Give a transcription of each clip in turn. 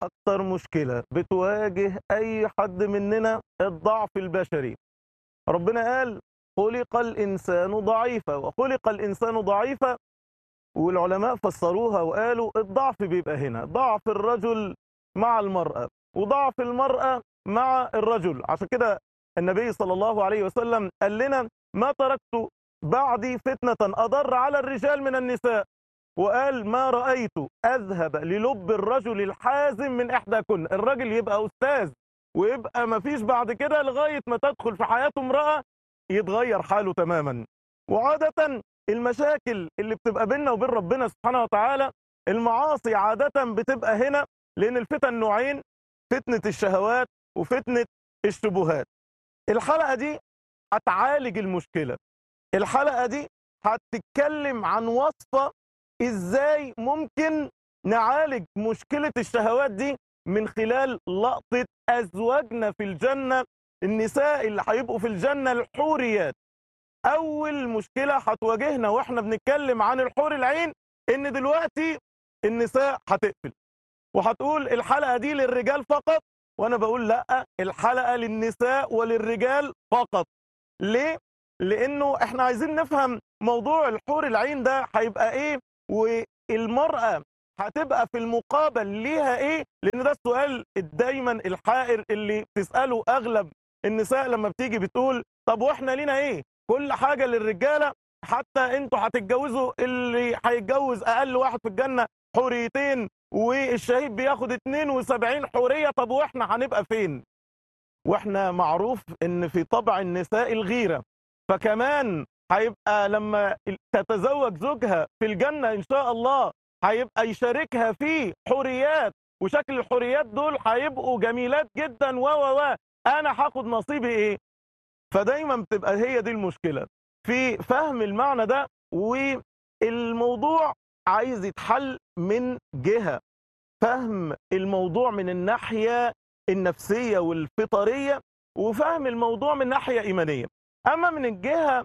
أكتر مشكلة بتواجه أي حد مننا الضعف البشري ربنا قال خلق الإنسان ضعيفا وخلق الإنسان ضعيفا والعلماء فسروها وقالوا الضعف بيبقى هنا ضعف الرجل مع المرأة وضعف المرأة مع الرجل عشان كده النبي صلى الله عليه وسلم قال لنا ما تركت بعدي فتنة أضر على الرجال من النساء وقال ما رأيت أذهب للب الرجل الحازم من إحداكن الراجل يبقى أستاذ ويبقى ما فيش بعد كده لغاية ما تدخل في حياته امرأة يتغير حاله تماما وعادة المشاكل اللي بتبقى بيننا وبين ربنا سبحانه وتعالى المعاصي عادة بتبقى هنا لأن الفتن نوعين فتنة الشهوات وفتنة الشبهات الحلقة دي هتعالج المشكلة الحلقة دي هتتكلم عن وصفة ازاي ممكن نعالج مشكلة الشهوات دي من خلال لقطة أزواجنا في الجنة النساء اللي هيبقوا في الجنة الحوريات أول مشكلة هتواجهنا وإحنا بنتكلم عن الحور العين إن دلوقتي النساء هتقفل وهتقول الحلقة دي للرجال فقط وأنا بقول لأ الحلقة للنساء وللرجال فقط ليه؟ لأنه إحنا عايزين نفهم موضوع الحور العين ده هيبقى إيه والمرأة هتبقى في المقابل ليها ايه لان ده السؤال دايما الحائر اللي تساله اغلب النساء لما بتيجي بتقول طب واحنا لينا ايه كل حاجه للرجاله حتى انتوا هتتجوزوا اللي هيتجوز اقل واحد في الجنه حوريتين والشهيد بياخد 72 حوريه طب واحنا هنبقى فين واحنا معروف ان في طبع النساء الغيره فكمان هيبقى لما تتزوج زوجها في الجنه ان شاء الله هيبقى يشاركها في حوريات وشكل الحوريات دول هيبقوا جميلات جدا و و و انا هاخد نصيبي ايه فدايما بتبقى هي دي المشكله في فهم المعنى ده والموضوع عايز يتحل من جهه فهم الموضوع من الناحيه النفسيه والفطريه وفهم الموضوع من ناحيه ايمانيه اما من الجهه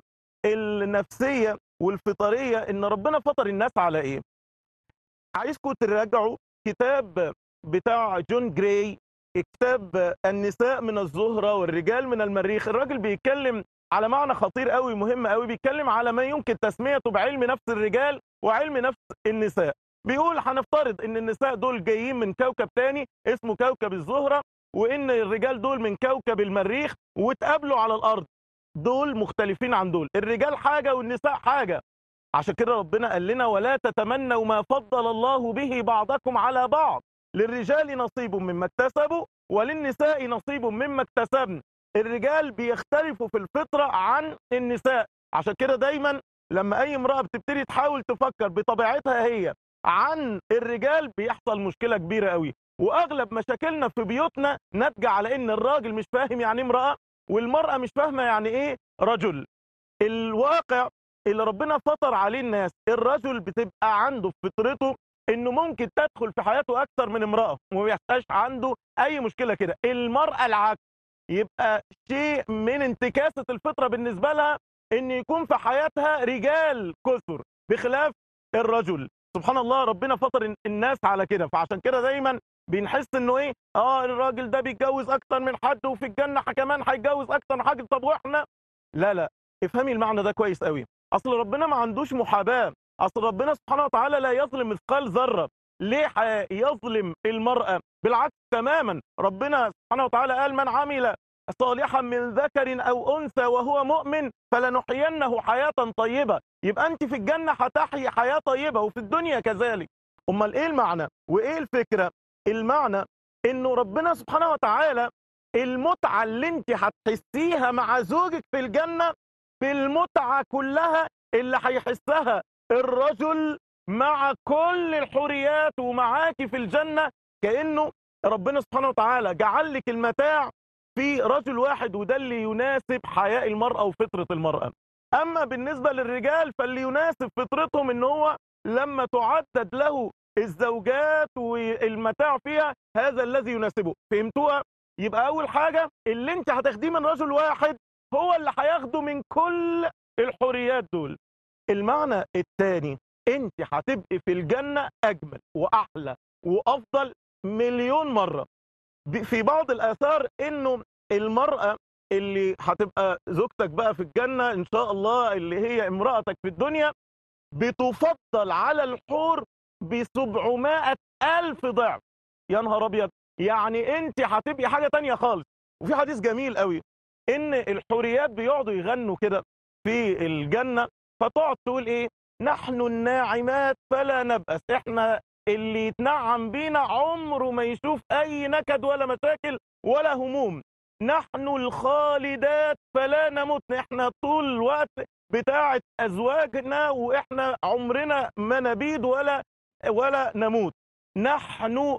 النفسيه والفطريه ان ربنا فطر الناس على ايه عايزكم تراجعوا كتاب بتاع جون جراي كتاب النساء من الزهرة والرجال من المريخ الراجل بيتكلم على معنى خطير قوي مهم قوي بيتكلم على ما يمكن تسميته بعلم نفس الرجال وعلم نفس النساء بيقول هنفترض ان النساء دول جايين من كوكب تاني اسمه كوكب الزهرة وان الرجال دول من كوكب المريخ واتقابلوا على الارض دول مختلفين عن دول الرجال حاجة والنساء حاجة عشان كده ربنا قال لنا ولا تتمنوا ما فضل الله به بعضكم على بعض للرجال نصيب مما اكتسبوا وللنساء نصيب مما اكتسبن الرجال بيختلفوا في الفطرة عن النساء عشان كده دايما لما اي امرأة بتبتدي تحاول تفكر بطبيعتها هي عن الرجال بيحصل مشكلة كبيرة قوي واغلب مشاكلنا في بيوتنا ناتجة على ان الراجل مش فاهم يعني امرأة والمرأة مش فاهمة يعني ايه رجل الواقع اللي ربنا فطر عليه الناس الرجل بتبقى عنده في فطرته انه ممكن تدخل في حياته اكتر من امراه وما بيحتاج عنده اي مشكله كده المراه العكس يبقى شيء من انتكاسه الفطره بالنسبه لها ان يكون في حياتها رجال كثر بخلاف الرجل سبحان الله ربنا فطر الناس على كده فعشان كده دايما بنحس انه ايه اه الراجل ده بيتجوز اكتر من حد وفي الجنه كمان هيتجوز اكتر من حد طب واحنا لا لا افهمي المعنى ده كويس قوي اصل ربنا ما عندوش محاباه اصل ربنا سبحانه وتعالى لا يظلم مثقال ذره ليه يظلم المراه بالعكس تماما ربنا سبحانه وتعالى قال من عمل صالحا من ذكر او انثى وهو مؤمن فلنحيينه حياه طيبه يبقى انت في الجنه هتحيي حياه طيبه وفي الدنيا كذلك امال ايه المعنى وايه الفكره المعنى انه ربنا سبحانه وتعالى المتعه اللي انت هتحسيها مع زوجك في الجنه بالمتعه كلها اللي هيحسها الرجل مع كل الحريات ومعاكي في الجنة كأنه ربنا سبحانه وتعالى جعل لك المتاع في رجل واحد وده اللي يناسب حياء المرأة وفطرة المرأة أما بالنسبة للرجال فاللي يناسب فطرتهم ان هو لما تعدد له الزوجات والمتاع فيها هذا الذي يناسبه فهمتوها يبقى أول حاجة اللي انت هتاخديه من رجل واحد هو اللي هياخده من كل الحريات دول المعنى الثاني انت هتبقي في الجنة اجمل واحلى وافضل مليون مرة ب- في بعض الآثار إنه المرأة اللي هتبقى زوجتك بقى في الجنة إن شاء الله اللي هي امرأتك في الدنيا بتفضل على الحور ب 700 ألف ضعف يا نهار أبيض يعني أنت هتبقي حاجة تانية خالص وفي حديث جميل قوي إن الحوريات بيقعدوا يغنوا كده في الجنة فتقعد تقول إيه نحن الناعمات فلا نبأس إحنا اللي يتنعم بينا عمره ما يشوف أي نكد ولا مشاكل ولا هموم نحن الخالدات فلا نموت احنا طول الوقت بتاعة أزواجنا وإحنا عمرنا ما نبيد ولا ولا نموت نحن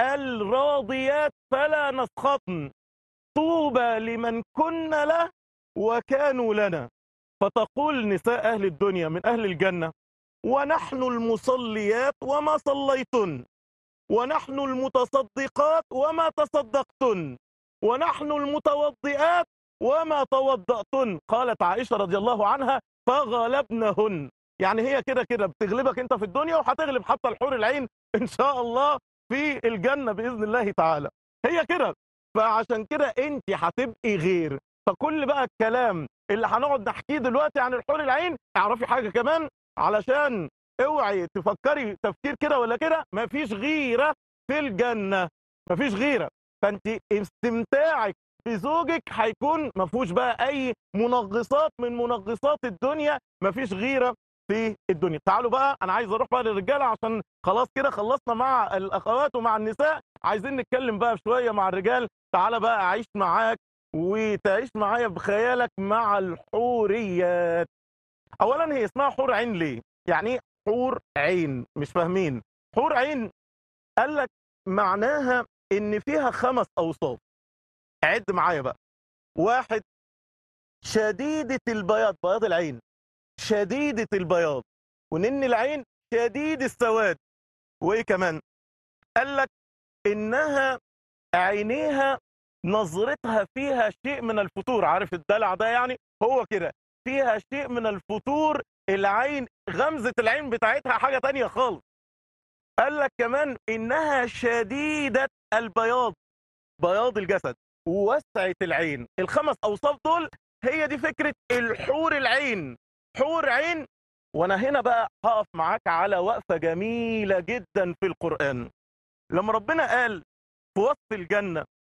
الراضيات فلا نسخطن طوبى لمن كنا له وكانوا لنا فتقول نساء أهل الدنيا من أهل الجنة ونحن المصليات وما صليتن ونحن المتصدقات وما تصدقتن ونحن المتوضئات وما توضأتن قالت عائشة رضي الله عنها فغلبنهن يعني هي كده كده بتغلبك انت في الدنيا وهتغلب حتى الحور العين ان شاء الله في الجنة بإذن الله تعالى هي كده فعشان كده انت هتبقي غير فكل بقى الكلام اللي هنقعد نحكيه دلوقتي عن الحور العين اعرفي حاجة كمان علشان اوعي تفكري تفكير كده ولا كده مفيش غيرة في الجنة مفيش غيرة فانت استمتاعك بزوجك هيكون مفيهوش بقى اي منغصات من منغصات الدنيا مفيش غيرة في الدنيا تعالوا بقى انا عايز اروح بقى للرجاله عشان خلاص كده خلصنا مع الاخوات ومع النساء عايزين نتكلم بقى شويه مع الرجال تعالى بقى اعيش معاك وتعيش معايا بخيالك مع الحوريات اولا هي اسمها حور عين ليه يعني ايه حور عين مش فاهمين حور عين قال لك معناها ان فيها خمس اوصاف عد معايا بقى واحد شديدة البياض بياض العين شديدة البياض ونن العين شديد السواد وايه كمان قال لك انها عينيها نظرتها فيها شيء من الفتور عارف الدلع ده يعني هو كده فيها شيء من الفتور العين غمزة العين بتاعتها حاجة تانية خالص قال لك كمان انها شديدة البياض بياض الجسد ووسعة العين الخمس اوصاف دول هي دي فكرة الحور العين حور عين وانا هنا بقى هقف معاك على وقفة جميلة جدا في القرآن لما ربنا قال في وصف الجنة